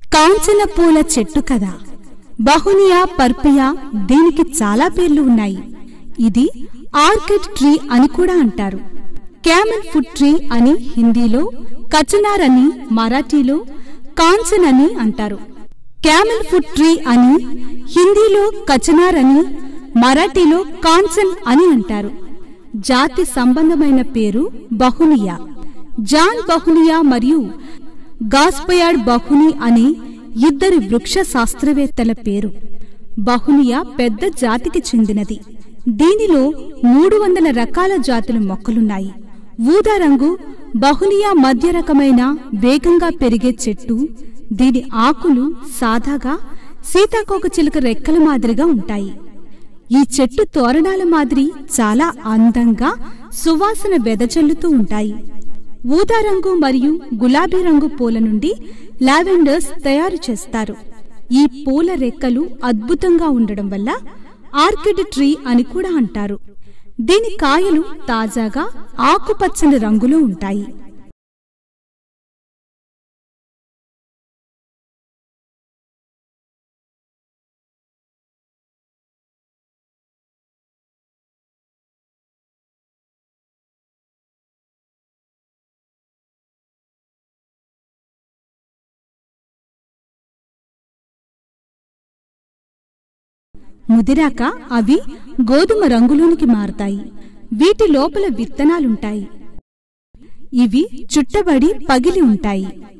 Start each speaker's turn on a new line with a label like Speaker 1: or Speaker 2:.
Speaker 1: కాంచన పూల చెట్టు కదా బహునియా పర్పియా దీనికి చాలా పేర్లు ఉన్నాయి ఇది ఆర్కిడ్ ట్రీ అని కూడా అంటారు క్యామెల్ ఫుడ్ ట్రీ అని హిందీలో కచనార్ అని మరాఠీలో కాంచన్ అని అంటారు క్యామెల్ ఫుడ్ ట్రీ అని హిందీలో కచనార్ అని మరాఠీలో కాంచన్ అని అంటారు జాతి సంబంధమైన పేరు బహునియా జాన్ బహునియా మరియు గాస్పయాడ్ బహుని అనే ఇద్దరు వృక్ష శాస్త్రవేత్తల పేరు బహునియా పెద్ద జాతికి చెందినది దీనిలో మూడు వందల రకాల జాతుల మొక్కలున్నాయి ఊదా రంగు బహునియా మధ్య రకమైన వేగంగా పెరిగే చెట్టు దీని ఆకులు సాదాగా సీతాకోక చిలుక రెక్కల మాదిరిగా ఉంటాయి ఈ చెట్టు తోరణాల మాదిరి చాలా అందంగా సువాసన వెదజల్లుతూ ఉంటాయి ఊదా రంగు మరియు గులాబీ రంగు పూల నుండి లావెండర్స్ తయారు చేస్తారు ఈ పూల రెక్కలు అద్భుతంగా ఉండడం వల్ల ఆర్కిడ్ ట్రీ అని కూడా అంటారు దీని కాయలు తాజాగా ఆకుపచ్చని రంగులో ఉంటాయి ముదిరాక అవి గోధుమ రంగులోనికి మారతాయి వీటి లోపల విత్తనాలుంటాయి ఇవి చుట్టబడి పగిలి ఉంటాయి